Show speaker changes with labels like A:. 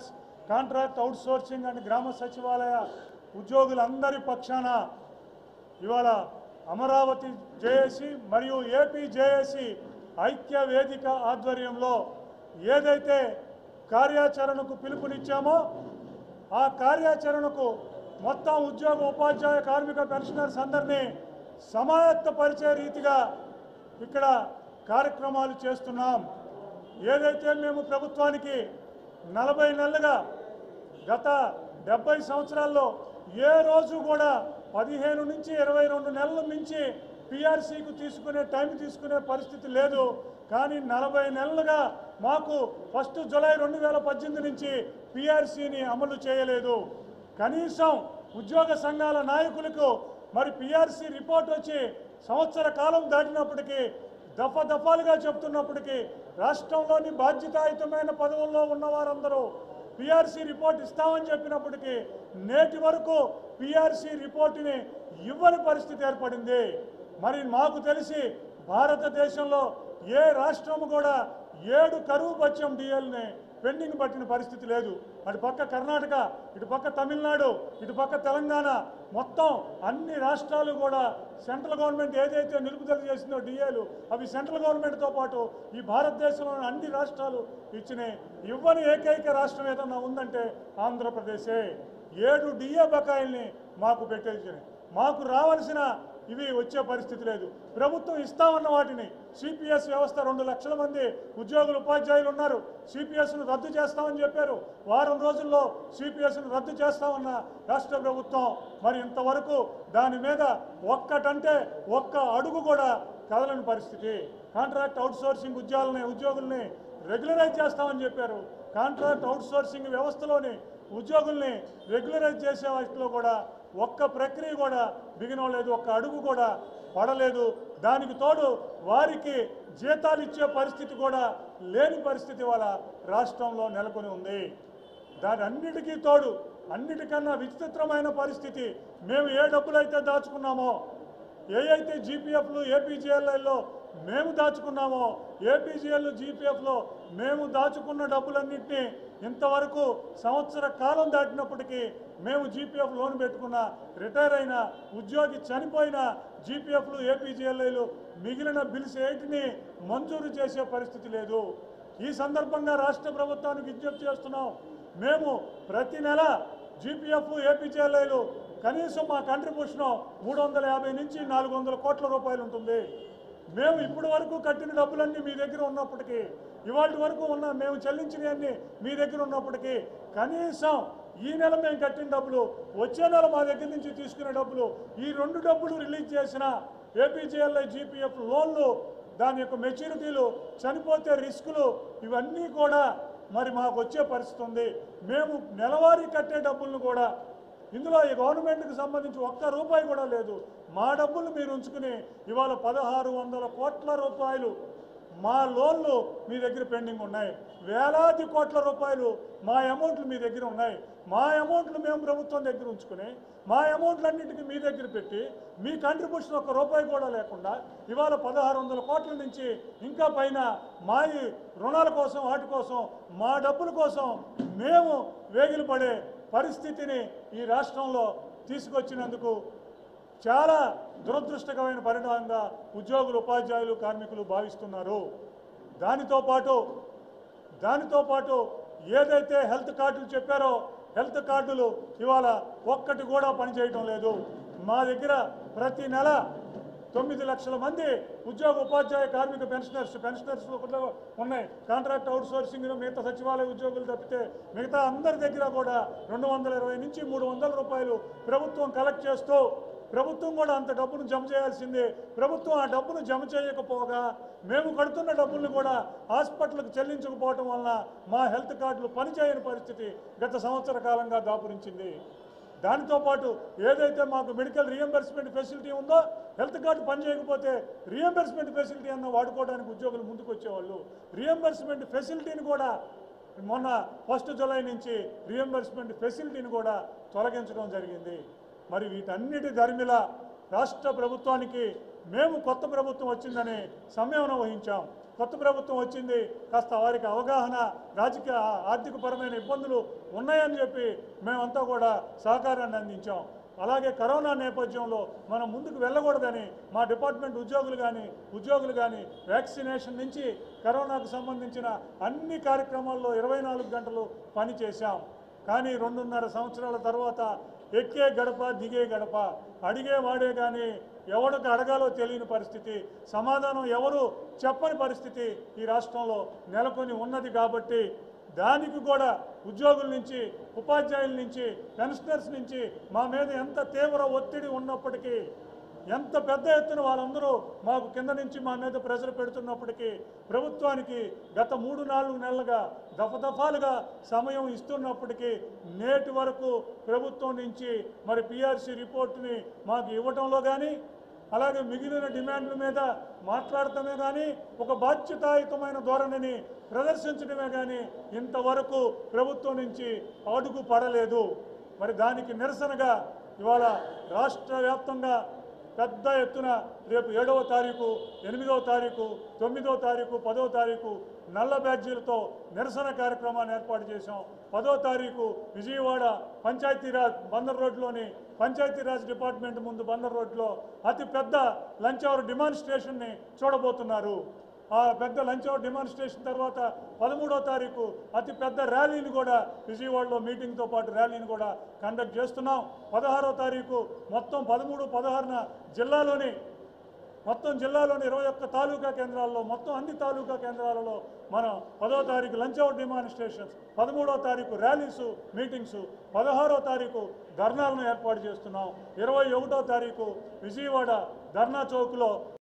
A: pensioners contract outsourcing and గ్రామ సచివాలయ ఉద్యోగులందరి పక్షాన ఇవాళ అమరావతి జేఏసీ మరియు ఏపీ జేఏసీ ఐక్య వేదిక ఆధ్వర్యంలో ఏదైతే కార్యాచరణకు పిలుపునిచ్చామో ఆ కార్యాచరణకు మొత్తం ఉద్యోగ ఉపాధ్యాయ కార్మిక పెన్షనర్స్ అందరినీ సమాయత్తపరిచే రీతిగా ఇక్కడ కార్యక్రమాలు చేస్తున్నాం ఏదైతే మేము ప్రభుత్వానికి నలభై నెలలుగా గత డెబ్బై సంవత్సరాల్లో ఏ రోజు కూడా పదిహేను నుంచి ఇరవై రెండు నెలల మించి పిఆర్సీకి తీసుకునే టైం తీసుకునే పరిస్థితి లేదు కానీ నలభై నెలలుగా మాకు ఫస్ట్ జులై రెండు వేల పద్దెనిమిది నుంచి పిఆర్సీని అమలు చేయలేదు కనీసం ఉద్యోగ సంఘాల నాయకులకు మరి పిఆర్సీ రిపోర్ట్ వచ్చి సంవత్సర కాలం దాటినప్పటికీ దఫ దఫాలుగా చెప్తున్నప్పటికీ రాష్ట్రంలోని బాధ్యతాయుతమైన పదవుల్లో ఉన్న వారందరూ పిఆర్సీ రిపోర్ట్ ఇస్తామని చెప్పినప్పటికీ నేటి వరకు పిఆర్సీ రిపోర్టుని ఇవ్వని పరిస్థితి ఏర్పడింది మరి మాకు తెలిసి భారతదేశంలో ఏ రాష్ట్రం కూడా ఏడు కరువు పచ్చం డిఎల్ని పెండింగ్ పట్టిన పరిస్థితి లేదు అటు పక్క కర్ణాటక ఇటు పక్క తమిళనాడు ఇటు పక్క తెలంగాణ మొత్తం అన్ని రాష్ట్రాలు కూడా సెంట్రల్ గవర్నమెంట్ ఏదైతే నిలుపుదల చేసిందో డిఏలు అవి సెంట్రల్ గవర్నమెంట్తో పాటు ఈ భారతదేశంలోని అన్ని రాష్ట్రాలు ఇచ్చినాయి ఇవ్వని ఏకైక రాష్ట్రం ఏదన్నా ఉందంటే ఆంధ్రప్రదేశే ఏడు డిఏ బకాయిల్ని మాకు పెట్టేసినాయి మాకు రావాల్సిన ఇవి వచ్చే పరిస్థితి లేదు ప్రభుత్వం ఇస్తామన్న వాటిని సిపిఎస్ వ్యవస్థ రెండు లక్షల మంది ఉద్యోగులు ఉపాధ్యాయులు ఉన్నారు సిపిఎస్ను రద్దు చేస్తామని చెప్పారు వారం రోజుల్లో సిపిఎస్ను రద్దు చేస్తామన్న రాష్ట్ర ప్రభుత్వం మరి ఇంతవరకు దాని మీద ఒక్కటంటే ఒక్క అడుగు కూడా కదలని పరిస్థితి కాంట్రాక్ట్ అవుట్సోర్సింగ్ ఉద్యోగాలని ఉద్యోగుల్ని రెగ్యులరైజ్ చేస్తామని చెప్పారు కాంట్రాక్ట్ అవుట్సోర్సింగ్ వ్యవస్థలోని ఉద్యోగుల్ని రెగ్యులరైజ్ చేసే వాటిలో కూడా ఒక్క ప్రక్రియ కూడా బిగినలేదు ఒక్క అడుగు కూడా పడలేదు దానికి తోడు వారికి జీతాలు ఇచ్చే పరిస్థితి కూడా లేని పరిస్థితి వాళ్ళ రాష్ట్రంలో నెలకొని ఉంది దాని అన్నిటికీ తోడు అన్నిటికన్నా విచిత్రమైన పరిస్థితి మేము ఏ డబ్బులైతే దాచుకున్నామో ఏ అయితే జీపీఎఫ్లు ఏపీజీఎల్ఐలో మేము దాచుకున్నామో ఏపీజీఎల్ జీపీఎఫ్లో మేము దాచుకున్న డబ్బులన్నింటినీ ఇంతవరకు సంవత్సర కాలం దాటినప్పటికీ మేము జీపీఎఫ్ లోన్ పెట్టుకున్న రిటైర్ అయిన ఉద్యోగి చనిపోయిన జీపీఎఫ్లు ఏపీజీఎల్ఐలు మిగిలిన బిల్స్ ఏంటిని మంజూరు చేసే పరిస్థితి లేదు ఈ సందర్భంగా రాష్ట్ర ప్రభుత్వానికి విజ్ఞప్తి చేస్తున్నాం మేము ప్రతి నెల జీపీఎఫ్ ఏపీజీఎల్ఐలు కనీసం మా కంట్రిబ్యూషన్ మూడు వందల యాభై నుంచి నాలుగు వందల కోట్ల రూపాయలు ఉంటుంది మేము ఇప్పటి వరకు కట్టిన డబ్బులన్నీ మీ దగ్గర ఉన్నప్పటికీ ఇవాటి వరకు ఉన్న మేము చెల్లించినవన్నీ మీ దగ్గర ఉన్నప్పటికీ కనీసం ఈ నెల మేము కట్టిన డబ్బులు వచ్చే నెల మా దగ్గర నుంచి తీసుకునే డబ్బులు ఈ రెండు డబ్బులు రిలీజ్ చేసిన ఏపీజీఎల్ఐ జీపీఎఫ్ లోన్లు దాని యొక్క మెచ్యూరిటీలు చనిపోతే రిస్కులు ఇవన్నీ కూడా మరి మాకు వచ్చే పరిస్థితి ఉంది మేము నెలవారీ కట్టే డబ్బులను కూడా ఇందులో ఈ గవర్నమెంట్కి సంబంధించి ఒక్క రూపాయి కూడా లేదు మా డబ్బులు మీరు ఉంచుకుని ఇవాళ పదహారు వందల కోట్ల రూపాయలు మా లోన్లు మీ దగ్గర పెండింగ్ ఉన్నాయి వేలాది కోట్ల రూపాయలు మా అమౌంట్లు మీ దగ్గర ఉన్నాయి మా అమౌంట్లు మేము ప్రభుత్వం దగ్గర ఉంచుకుని మా అమౌంట్లన్నింటికి మీ దగ్గర పెట్టి మీ కంట్రిబ్యూషన్ ఒక్క రూపాయి కూడా లేకుండా ఇవాళ పదహారు వందల కోట్ల నుంచి ఇంకా పైన మా ఈ రుణాల కోసం వాటి కోసం మా డబ్బుల కోసం మేము వేగిలు పడే పరిస్థితిని ఈ రాష్ట్రంలో తీసుకొచ్చినందుకు చాలా దురదృష్టకరమైన పరిణామంగా ఉద్యోగులు ఉపాధ్యాయులు కార్మికులు భావిస్తున్నారు దానితో పాటు దానితో పాటు ఏదైతే హెల్త్ కార్డులు చెప్పారో హెల్త్ కార్డులు ఇవాళ ఒక్కటి కూడా పనిచేయటం లేదు మా దగ్గర ప్రతి నెల తొమ్మిది లక్షల మంది ఉద్యోగ ఉపాధ్యాయ కార్మిక పెన్షనర్స్ పెన్షనర్స్ కూడా ఉన్నాయి కాంట్రాక్ట్ అవుట్ సోర్సింగ్ మిగతా సచివాలయ ఉద్యోగులు తప్పితే మిగతా అందరి దగ్గర కూడా రెండు వందల ఇరవై నుంచి మూడు వందల రూపాయలు ప్రభుత్వం కలెక్ట్ చేస్తూ ప్రభుత్వం కూడా అంత డబ్బును జమ చేయాల్సిందే ప్రభుత్వం ఆ డబ్బును జమ చేయకపోగా మేము కడుతున్న డబ్బుల్ని కూడా హాస్పిటల్కి చెల్లించకపోవటం వలన మా హెల్త్ కార్డులు పనిచేయని పరిస్థితి గత సంవత్సర కాలంగా దాపురించింది దానితో పాటు ఏదైతే మాకు మెడికల్ రియంబర్స్మెంట్ ఫెసిలిటీ ఉందో హెల్త్ కార్డు పనిచేయకపోతే రియంబర్స్మెంట్ ఫెసిలిటీ అన్న వాడుకోవడానికి ఉద్యోగులు ముందుకు వచ్చేవాళ్ళు రియంబర్స్మెంట్ ఫెసిలిటీని కూడా మొన్న ఫస్ట్ జులై నుంచి రియంబర్స్మెంట్ ఫెసిలిటీని కూడా తొలగించడం జరిగింది మరి వీటన్నిటి ధర్మిల రాష్ట్ర ప్రభుత్వానికి మేము కొత్త ప్రభుత్వం వచ్చిందని సంయమనం వహించాం కొత్త ప్రభుత్వం వచ్చింది కాస్త వారికి అవగాహన రాజకీయ ఆర్థికపరమైన ఇబ్బందులు ఉన్నాయని చెప్పి మేమంతా కూడా సహకారాన్ని అందించాం అలాగే కరోనా నేపథ్యంలో మనం ముందుకు వెళ్ళకూడదని మా డిపార్ట్మెంట్ ఉద్యోగులు కానీ ఉద్యోగులు కానీ వ్యాక్సినేషన్ నుంచి కరోనాకు సంబంధించిన అన్ని కార్యక్రమాల్లో ఇరవై నాలుగు గంటలు పనిచేశాం కానీ రెండున్నర సంవత్సరాల తర్వాత ఎక్కే గడప దిగే గడప అడిగే వాడే కానీ ఎవరికి అడగాలో తెలియని పరిస్థితి సమాధానం ఎవరు చెప్పని పరిస్థితి ఈ రాష్ట్రంలో నెలకొని ఉన్నది కాబట్టి దానికి కూడా ఉద్యోగుల నుంచి ఉపాధ్యాయుల నుంచి పెన్షనర్స్ నుంచి మా మీద ఎంత తీవ్ర ఒత్తిడి ఉన్నప్పటికీ ఎంత పెద్ద ఎత్తున వాళ్ళందరూ మాకు కింద నుంచి మా మీద ప్రెజర్ పెడుతున్నప్పటికీ ప్రభుత్వానికి గత మూడు నాలుగు నెలలుగా దఫదఫాలుగా సమయం ఇస్తున్నప్పటికీ నేటి వరకు ప్రభుత్వం నుంచి మరి పిఆర్సీ రిపోర్ట్ని మాకు ఇవ్వటంలో కానీ అలాగే మిగిలిన డిమాండ్ల మీద మాట్లాడటమే కానీ ఒక బాధ్యతాయుతమైన ధోరణిని ప్రదర్శించడమే కానీ ఇంతవరకు ప్రభుత్వం నుంచి అడుగు పడలేదు మరి దానికి నిరసనగా ఇవాళ రాష్ట్ర వ్యాప్తంగా పెద్ద ఎత్తున రేపు ఏడవ తారీఖు ఎనిమిదవ తారీఖు తొమ్మిదవ తారీఖు పదవ తారీఖు నల్ల బ్యాడ్జీలతో నిరసన కార్యక్రమాన్ని ఏర్పాటు చేశాం పదో తారీఖు విజయవాడ పంచాయతీరాజ్ బందర్ రోడ్లోని పంచాయతీరాజ్ డిపార్ట్మెంట్ ముందు బందర్ రోడ్లో అతి పెద్ద లంచ్ అవర్ డిమాన్స్ట్రేషన్ని చూడబోతున్నారు ఆ పెద్ద లంచ్ అవర్ డిమాన్స్ట్రేషన్ తర్వాత పదమూడో తారీఖు అతి పెద్ద ర్యాలీని కూడా విజయవాడలో మీటింగ్తో పాటు ర్యాలీని కూడా కండక్ట్ చేస్తున్నాం పదహారో తారీఖు మొత్తం పదమూడు పదహారున జిల్లాలోని మొత్తం జిల్లాలోని ఇరవై ఒక్క తాలూకా కేంద్రాల్లో మొత్తం అన్ని తాలూకా కేంద్రాలలో మనం పదో తారీఖు లంచ్ అవుట్ డిమాన్స్ట్రేషన్స్ పదమూడో తారీఖు ర్యాలీసు మీటింగ్స్ పదహారో తారీఖు ధర్నాలను ఏర్పాటు చేస్తున్నాం ఇరవై ఒకటో తారీఖు విజయవాడ ధర్నా చౌక్లో